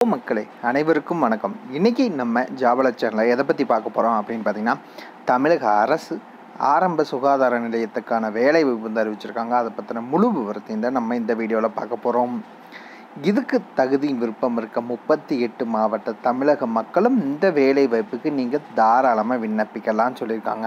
மக்களே அனைவருக்கும் வணக்கம் இன்றைக்கி நம்ம ஜாபல சேனலில் எதை பற்றி பார்க்க போகிறோம் அப்படின்னு பார்த்தீங்கன்னா தமிழக அரசு ஆரம்ப சுகாதார நிலையத்துக்கான வேலை வாய்ப்பு வந்து அறிவிச்சிருக்காங்க அதை பற்றின முழு விவரத்தையும் தான் நம்ம இந்த வீடியோவில் பார்க்க போகிறோம் இதுக்கு தகுதி விருப்பம் இருக்க முப்பத்தி எட்டு மாவட்ட தமிழக மக்களும் இந்த வேலை வாய்ப்புக்கு நீங்கள் தாராளமாக விண்ணப்பிக்கலாம்னு சொல்லியிருக்காங்க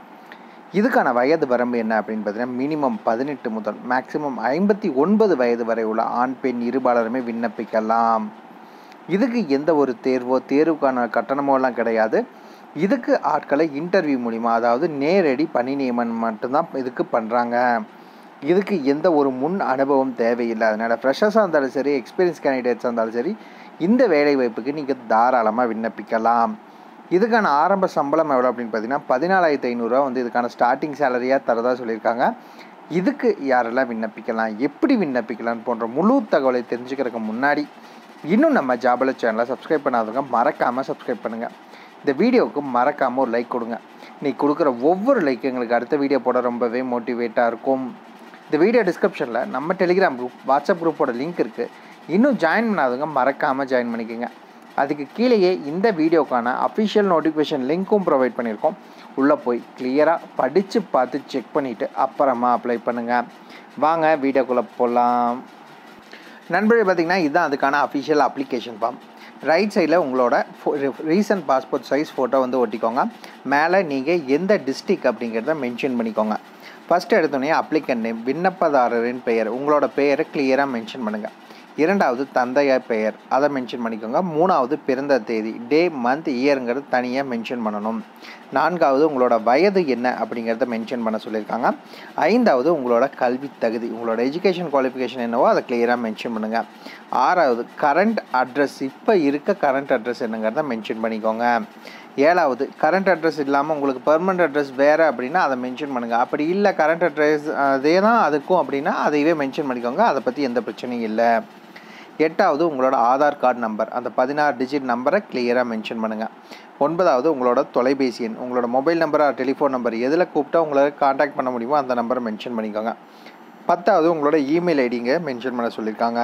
இதுக்கான வயது வரம்பு என்ன அப்படின்னு பார்த்தீங்கன்னா மினிமம் பதினெட்டு முதல் மேக்ஸிமம் ஐம்பத்தி ஒன்பது வயது வரை உள்ள ஆண் பெண் இருபாலருமே விண்ணப்பிக்கலாம் இதுக்கு எந்த ஒரு தேர்வோ தேர்வுக்கான கட்டணமோலாம் கிடையாது இதுக்கு ஆட்களை இன்டர்வியூ மூலிமா அதாவது நேரடி பணி நியமனம் மட்டும்தான் இதுக்கு பண்ணுறாங்க இதுக்கு எந்த ஒரு முன் அனுபவம் தேவையில்லை அதனால் ஃப்ரெஷர்ஸாக இருந்தாலும் சரி எக்ஸ்பீரியன்ஸ் கேண்டிடேட்ஸாக இருந்தாலும் சரி இந்த வேலை வாய்ப்புக்கு நீங்கள் தாராளமாக விண்ணப்பிக்கலாம் இதுக்கான ஆரம்ப சம்பளம் எவ்வளோ அப்படின்னு பார்த்தீங்கன்னா பதினாலாயிரத்தி ஐநூறுரூவா வந்து இதுக்கான ஸ்டார்டிங் சேலரியாக தரதா சொல்லியிருக்காங்க இதுக்கு யாரெல்லாம் விண்ணப்பிக்கலாம் எப்படி விண்ணப்பிக்கலாம் போன்ற முழு தகவலை தெரிஞ்சுக்கிறதுக்கு முன்னாடி இன்னும் நம்ம ஜாபல சேனலை சப்ஸ்கிரைப் பண்ணாதவங்க மறக்காமல் சப்ஸ்கிரைப் பண்ணுங்கள் இந்த வீடியோவுக்கு மறக்காமல் ஒரு லைக் கொடுங்க நீ கொடுக்குற ஒவ்வொரு லைக் எங்களுக்கு அடுத்த வீடியோ போட ரொம்பவே மோட்டிவேட்டாக இருக்கும் இந்த வீடியோ டிஸ்கிரிப்ஷனில் நம்ம டெலிகிராம் குரூப் வாட்ஸ்அப் குரூப்போட லிங்க் இருக்குது இன்னும் ஜாயின் பண்ணாதவங்க மறக்காமல் ஜாயின் பண்ணிக்கோங்க அதுக்கு கீழேயே இந்த வீடியோக்கான அஃபிஷியல் நோட்டிஃபிகேஷன் லிங்க்கும் ப்ரொவைட் பண்ணியிருக்கோம் உள்ளே போய் கிளியராக படித்து பார்த்து செக் பண்ணிவிட்டு அப்புறமா அப்ளை பண்ணுங்கள் வாங்க வீடியோக்குள்ளே போகலாம் நண்பர்கள் பார்த்திங்கன்னா இதுதான் அதுக்கான அஃபிஷியல் அப்ளிகேஷன் ஃபார்ம் ரைட் சைடில் உங்களோட ரீசன்ட் பாஸ்போர்ட் சைஸ் ஃபோட்டோ வந்து ஒட்டிக்கோங்க மேலே நீங்கள் எந்த டிஸ்ட்ரிக் அப்படிங்கிறத மென்ஷன் பண்ணிக்கோங்க ஃபஸ்ட்டு எடுத்தோடனே அப்ளிகண்ட் நேம் விண்ணப்பதாரரின் பெயர் உங்களோட பெயரை கிளியராக மென்ஷன் பண்ணுங்கள் இரண்டாவது தந்தையார் பெயர் அதை மென்ஷன் பண்ணிக்கோங்க மூணாவது பிறந்த தேதி டே மந்த் இயருங்கிறது தனியாக மென்ஷன் பண்ணணும் நான்காவது உங்களோட வயது என்ன அப்படிங்கிறத மென்ஷன் பண்ண சொல்லியிருக்காங்க ஐந்தாவது உங்களோட கல்வி தகுதி உங்களோட எஜுகேஷன் குவாலிஃபிகேஷன் என்னவோ அதை கிளியராக மென்ஷன் பண்ணுங்கள் ஆறாவது கரண்ட் அட்ரஸ் இப்போ இருக்க கரண்ட் அட்ரஸ் என்னங்கிறத மென்ஷன் பண்ணிக்கோங்க ஏழாவது கரண்ட் அட்ரஸ் இல்லாமல் உங்களுக்கு பெர்மனண்ட் அட்ரஸ் வேறு அப்படின்னா அதை மென்ஷன் பண்ணுங்கள் அப்படி இல்லை கரண்ட் அட்ரஸ் அதே தான் அதுக்கும் அப்படின்னா அதையவே மென்ஷன் பண்ணிக்கோங்க அதை பற்றி எந்த பிரச்சனையும் இல்லை எட்டாவது உங்களோட ஆதார் கார்டு நம்பர் அந்த பதினாறு டிஜிட் நம்பரை கிளியராக மென்ஷன் பண்ணுங்கள் ஒன்பதாவது உங்களோட தொலைபேசி எண் உங்களோட மொபைல் நம்பர் டெலிஃபோன் நம்பர் எதில் கூப்பிட்டா உங்களை காண்டாக்ட் பண்ண முடியுமோ அந்த நம்பரை மென்ஷன் பண்ணிக்கோங்க பத்தாவது உங்களோட இமெயில் ஐடிங்க மென்ஷன் பண்ண சொல்லியிருக்காங்க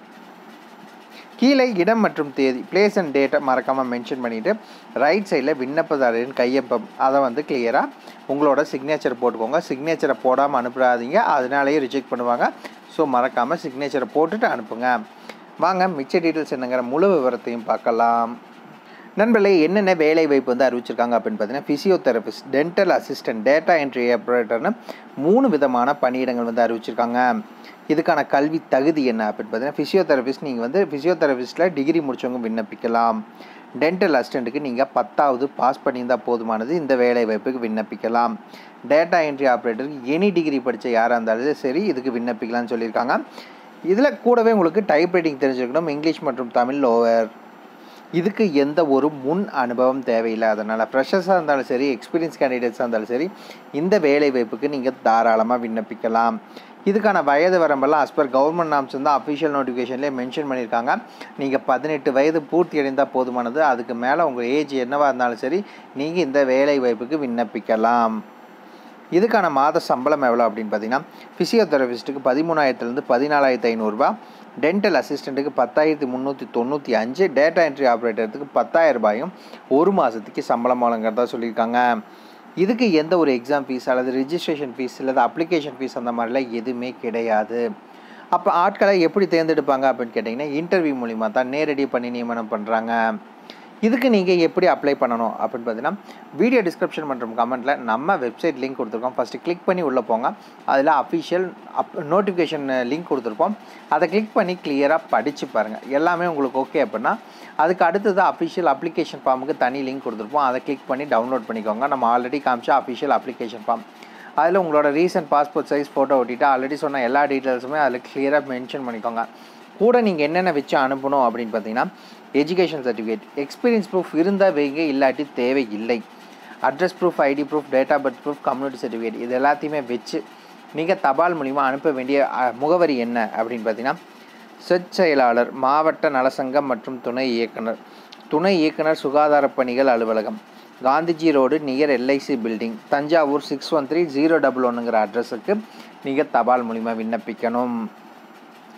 கீழே இடம் மற்றும் தேதி பிளேஸ் அண்ட் டேட்டை மறக்காமல் மென்ஷன் பண்ணிவிட்டு ரைட் சைடில் விண்ணப்பதாரரின் கையொப்பம் அதை வந்து கிளியராக உங்களோட சிக்னேச்சர் போட்டுக்கோங்க சிக்னேச்சரை போடாமல் அனுப்பிடாதீங்க அதனாலேயே ரிஜெக்ட் பண்ணுவாங்க ஸோ மறக்காமல் சிக்னேச்சரை போட்டுட்டு அனுப்புங்க வாங்க மிச்ச டீட்டெயில்ஸ் என்னங்கிற முழு விவரத்தையும் பார்க்கலாம் நண்பர்களே என்னென்ன வேலை வாய்ப்பு வந்து அறிவிச்சிருக்காங்க அப்படின்னு பார்த்தீங்கன்னா physiotherapist dental assistant data entry ஆப்ரேட்டர்னு மூணு விதமான பணியிடங்கள் வந்து அறிவிச்சிருக்காங்க இதுக்கான கல்வி தகுதி என்ன அப்படின்னு பார்த்தீங்கன்னா ஃபிசியோதெரபிஸ்ட் நீங்கள் வந்து ஃபிசியோதெரபிஸ்ட்டில் டிகிரி முடித்தவங்க விண்ணப்பிக்கலாம் டென்டல் அசிஸ்டண்ட்டுக்கு நீங்கள் பத்தாவது பாஸ் பண்ணியிருந்தால் போதுமானது இந்த வேலை வாய்ப்புக்கு விண்ணப்பிக்கலாம் டேட்டா என்ட்ரி ஆப்ரேட்டருக்கு எனி டிகிரி படித்த யாராக இருந்தாலும் சரி இதுக்கு விண்ணப்பிக்கலாம்னு சொல்லியிருக்காங்க இதில் கூடவே உங்களுக்கு டைப் ரைட்டிங் தெரிஞ்சுக்கணும் இங்கிலீஷ் மற்றும் தமிழ் லோவர் இதுக்கு எந்த ஒரு முன் அனுபவம் தேவையில்லை அதனால் ஃப்ரெஷர்ஸாக இருந்தாலும் சரி எக்ஸ்பீரியன்ஸ் கேண்டிடேட்ஸாக இருந்தாலும் சரி இந்த வேலை வாய்ப்புக்கு நீங்கள் தாராளமாக விண்ணப்பிக்கலாம் இதுக்கான வயது வரம்பெல்லாம் அஸ் பர் கவர்மெண்ட் நாம்ஸ் வந்து அஃபிஷியல் நோட்டிஃபிகேஷன்லேயே மென்ஷன் பண்ணியிருக்காங்க நீங்கள் பதினெட்டு வயது பூர்த்தி அடைந்தால் போதுமானது அதுக்கு மேலே உங்கள் ஏஜ் என்னவாக இருந்தாலும் சரி நீங்கள் இந்த வேலை வாய்ப்புக்கு விண்ணப்பிக்கலாம் இதுக்கான மாத சம்பளம் எவ்வளோ அப்படின்னு பார்த்தீங்கன்னா ஃபிசியோதெரபிஸ்ட்டுக்கு பதிமூணாயிரத்துலேருந்து பதினாலாயிரத்து ஐநூறுரூபா டென்டல் அசிஸ்டண்ட்டுக்கு பத்தாயிரத்தி முந்நூற்றி தொண்ணூற்றி அஞ்சு டேட்டா என்ட்ரி ஆப்ரேட்டருக்கு பத்தாயிரம் ரூபாயும் ஒரு மாதத்துக்கு சம்பளம் வழங்குறதா சொல்லியிருக்காங்க இதுக்கு எந்த ஒரு எக்ஸாம் ஃபீஸ் அல்லது ரிஜிஸ்ட்ரேஷன் ஃபீஸ் அல்லது அப்ளிகேஷன் ஃபீஸ் அந்த மாதிரிலாம் எதுவுமே கிடையாது அப்போ ஆட்களை எப்படி தேர்ந்தெடுப்பாங்க அப்படின்னு கேட்டிங்கன்னா இன்டர்வியூ மூலிமா தான் நேரடி பண்ணி நியமனம் பண்ணுறாங்க இதுக்கு நீங்கள் எப்படி அப்ளை பண்ணணும் அப்படின்னு பார்த்தீங்கன்னா வீடியோ டிஸ்கிரிப்ஷன் மற்றும் கமெண்ட்டில் நம்ம வெப்சைட் லிங்க் கொடுத்துருக்கோம் ஃபஸ்ட்டு கிளிக் பண்ணி உள்ளே போங்க அதில் அஃபிஷியல் அப் நோட்டிஃபிகேஷன் லிங்க் கொடுத்துருப்போம் அதை கிளிக் பண்ணி கிளியராக படித்து பாருங்கள் எல்லாமே உங்களுக்கு ஓகே அப்படின்னா அதுக்கு அடுத்தது அஃபிஷியல் அப்ளிகேஷன் ஃபார்முக்கு தனி லிங்க் கொடுத்துருப்போம் அதை கிளிக் பண்ணி டவுன்லோட் பண்ணிக்கோங்க நம்ம ஆல்ரெடி காமிச்ச அஃபிஷியல் அப்ளிகேஷன் ஃபார்ம் அதில் உங்களோட ரீசன்ட் பாஸ்போர்ட் சைஸ் ஃபோட்டோ ஒட்டிட்டு ஆல்ரெடி சொன்ன எல்லா டீட்டெயில்ஸுமே அதில் கிளியராக மென்ஷன் பண்ணிக்கோங்க கூட நீங்கள் என்னென்ன வச்சு அனுப்பணும் அப்படின்னு பார்த்தீங்கன்னா எஜுகேஷன் சர்டிஃபிகேட் எக்ஸ்பீரியன்ஸ் ப்ரூஃப் இருந்தால் வைங்க இல்லாட்டி தேவையில்லை address proof ID proof date of birth proof community certificate இது எல்லாத்தையுமே வச்சு நீங்கள் தபால் மூலிமா அனுப்ப வேண்டிய முகவரி என்ன அப்படின்னு பார்த்தீங்கன்னா செட் செயலாளர் மாவட்ட நலசங்கம் மற்றும் துணை இயக்குனர் துணை இயக்குனர் சுகாதார பணிகள் அலுவலகம் Gandhiji road near LIC building Thanjavur six one three zero double ஒன்னுங்கிற அட்ரஸுக்கு நீங்கள் தபால் மூலிமா விண்ணப்பிக்கணும்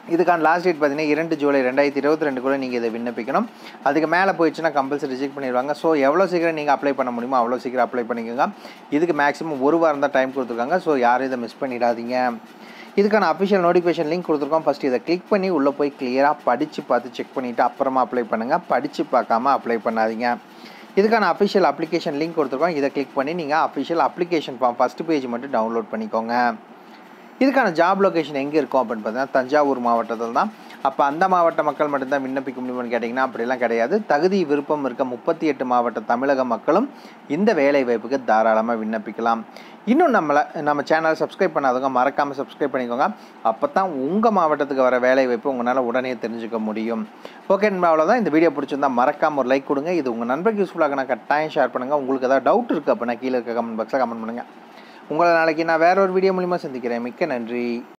இதுக்கான லாஸ்ட் டேட் பார்த்தீங்கன்னா இரண்டு ஜூலை ரெண்டாயிரத்தி இருபத்தி ரெண்டுக்குள்ளே நீங்கள் இதை விண்ணப்பிக்கணும் அதுக்கு மேலே போயிடுச்சுன்னா கம்பல்சரி ரிஜெக்ட் பண்ணிடுவாங்க ஸோ எவ்வளோ சீக்கிரம் நீங்கள் அப்ளை பண்ண முடியுமோ அவ்வளோ சீக்கிரம் அப்ளை பண்ணிக்கோங்க இதுக்கு மேக்ஸிமம் ஒரு வாரம் தான் டைம் கொடுத்துருக்காங்க ஸோ யாரும் இதை மிஸ் பண்ணிடாதீங்க இதுக்கான அஃபிஷியல் நோட்டிஃபிகேஷன் லிங்க் கொடுத்துருக்கோம் ஃபஸ்ட்டு இதை கிளிக் பண்ணி உள்ளே போய் கிளியராக படித்து பார்த்து செக் பண்ணிவிட்டு அப்புறமா அப்ளை பண்ணுங்கள் படித்து பார்க்காம அப்ளை பண்ணாதீங்க இதுக்கான அஃபிஷியல் அப்ளிகேஷன் லிங்க் கொடுத்துருக்கோம் இதை கிளிக் பண்ணி நீங்கள் official application form first page மட்டும் டவுன்லோட் பண்ணிக்கோங்க இதுக்கான ஜாப் லொகேஷன் எங்கே இருக்கும் அப்படின்னு பார்த்தீங்கன்னா தஞ்சாவூர் மாவட்டத்தில் தான் அப்போ அந்த மாவட்ட மக்கள் மட்டும்தான் விண்ணப்பிக்க முடியும்னு கேட்டிங்கன்னா அப்படிலாம் கிடையாது தகுதி விருப்பம் இருக்க முப்பத்தி எட்டு மாவட்ட தமிழக மக்களும் இந்த வேலை வாய்ப்புக்கு தாராளமாக விண்ணப்பிக்கலாம் இன்னும் நம்மளை நம்ம சேனலை சப்ஸ்கிரைப் பண்ணாதவங்க மறக்காமல் சப்ஸ்கிரைப் பண்ணிக்கோங்க அப்போ தான் உங்கள் மாவட்டத்துக்கு வர வேலை வாய்ப்பு உங்களால் உடனே தெரிஞ்சுக்க முடியும் ஓகே அவ்வளோதான் இந்த வீடியோ பிடிச்சிருந்தா மறக்காமல் ஒரு லைக் கொடுங்க இது உங்கள் நண்பருக்கு யூஸ்ஃபுல்லாக நான் கட்டாயம் ஷேர் பண்ணுங்கள் உங்களுக்கு ஏதாவது டவுட் இருக்குது அப்படின்னா கீழே இருக்க கமெண்ட் பாக்ஸில் கமெண்ட் பண்ணுங்கள் உங்களை நாளைக்கு நான் வேற ஒரு வீடியோ மூலிமா சந்திக்கிறேன் மிக்க நன்றி